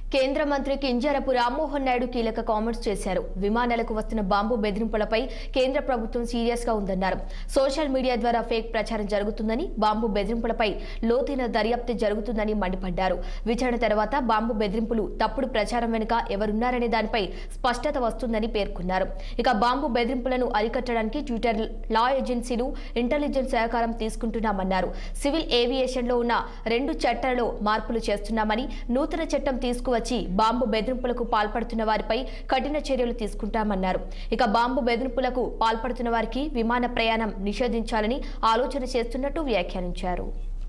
కేంద్ర మంత్రి కింజరపు రామ్మోహన్ నాయుడు కీలక కామెంట్స్ చేశారు విమానాలకు వస్తున్న బాంబు బెదిరింపులపై కేంద్ర ప్రభుత్వం సీరియస్ గా ఉందన్నారు సోషల్ మీడియా ద్వారా ఫేక్ ప్రచారం జరుగుతుందని బాంబు బెదిరింపులపై లోతైన దర్యాప్తు జరుగుతుందని మండిపడ్డారు విచారణ తర్వాత బాంబు బెదిరింపులు తప్పుడు ప్రచారం వెనుక ఎవరున్నారనే దానిపై స్పష్టత వస్తుందని పేర్కొన్నారు ఇక బాంబు బెదిరింపులను అరికట్టడానికి ట్విట్టర్ లా ఏజెన్సీలు ఇంటెలిజెన్స్ సహకారం తీసుకుంటున్నామన్నారు సివిల్ ఏవియేషన్ లో ఉన్న రెండు చట్టాలలో మార్పులు చేస్తున్నామని నూతన చట్టం తీసుకువచ్చి బాంబు బెదిరింపులకు పాల్పడుతున్న వారిపై కఠిన చర్యలు తీసుకుంటామన్నారు ఇక బాంబు బెదిరింపులకు పాల్పడుతున్న వారికి విమాన ప్రయాణం నిషేధించాలని ఆలోచన చేస్తున్నట్టు వ్యాఖ్యానించారు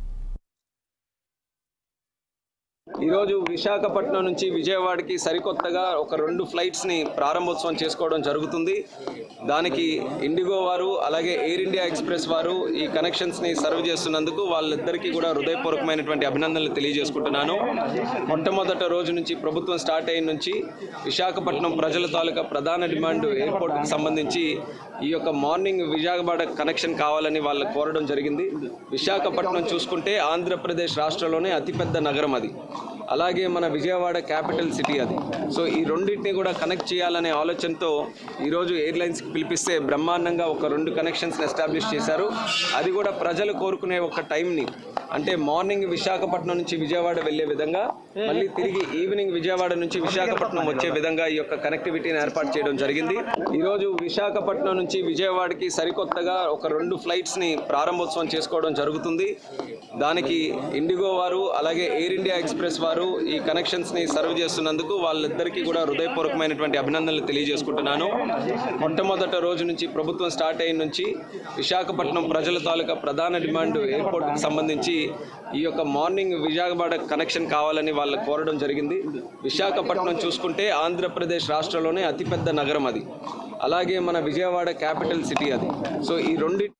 ఈరోజు విశాఖపట్నం నుంచి విజయవాడకి సరికొత్తగా ఒక రెండు ఫ్లైట్స్ని ప్రారంభోత్సవం చేసుకోవడం జరుగుతుంది దానికి ఇండిగో వారు అలాగే ఎయిర్ ఇండియా ఎక్స్ప్రెస్ వారు ఈ కనెక్షన్స్ని సర్వ్ చేస్తున్నందుకు వాళ్ళిద్దరికీ కూడా హృదయపూర్వకమైనటువంటి అభినందనలు తెలియజేసుకుంటున్నాను మొట్టమొదట రోజు నుంచి ప్రభుత్వం స్టార్ట్ అయిన నుంచి విశాఖపట్నం ప్రజల తాలూకా ప్రధాన డిమాండ్ ఎయిర్పోర్ట్కి సంబంధించి ఈ యొక్క మార్నింగ్ విజయవాడ కనెక్షన్ కావాలని వాళ్ళు కోరడం జరిగింది విశాఖపట్నం చూసుకుంటే ఆంధ్రప్రదేశ్ రాష్ట్రంలోనే అతిపెద్ద నగరం అది అలాగే మన విజయవాడ క్యాపిటల్ సిటీ అది సో ఈ రెండింటిని కూడా కనెక్ట్ చేయాలనే ఆలోచనతో ఈరోజు ఎయిర్లైన్స్కి పిలిపిస్తే బ్రహ్మాండంగా ఒక రెండు కనెక్షన్స్ని ఎస్టాబ్లిష్ చేశారు అది కూడా ప్రజలు కోరుకునే ఒక టైంని అంటే మార్నింగ్ విశాఖపట్నం నుంచి విజయవాడ వెళ్ళే విధంగా మళ్ళీ తిరిగి ఈవినింగ్ విజయవాడ నుంచి విశాఖపట్నం వచ్చే విధంగా ఈ యొక్క కనెక్టివిటీని ఏర్పాటు చేయడం జరిగింది ఈరోజు విశాఖపట్నం నుంచి విజయవాడకి సరికొత్తగా ఒక రెండు ఫ్లైట్స్ని ప్రారంభోత్సవం చేసుకోవడం జరుగుతుంది దానికి ఇండిగో వారు అలాగే ఎయిర్ ఇండియా ఎక్స్ప్రెస్ వారు ఈ కనెక్షన్స్ని సర్వ్ చేస్తున్నందుకు వాళ్ళిద్దరికీ కూడా హృదయపూర్వకమైనటువంటి అభినందనలు తెలియజేసుకుంటున్నాను మొట్టమొదట రోజు నుంచి ప్రభుత్వం స్టార్ట్ అయిన నుంచి విశాఖపట్నం ప్రజల తాలూకా ప్రధాన డిమాండ్ ఎయిర్పోర్ట్కి సంబంధించి ఈ యొక్క మార్నింగ్ విజయవాడ కనెక్షన్ కావాలని వాళ్ళు కోరడం జరిగింది విశాఖపట్నం చూసుకుంటే ఆంధ్రప్రదేశ్ రాష్ట్రంలోనే అతిపెద్ద నగరం అది అలాగే మన విజయవాడ క్యాపిటల్ సిటీ అది సో ఈ రెండు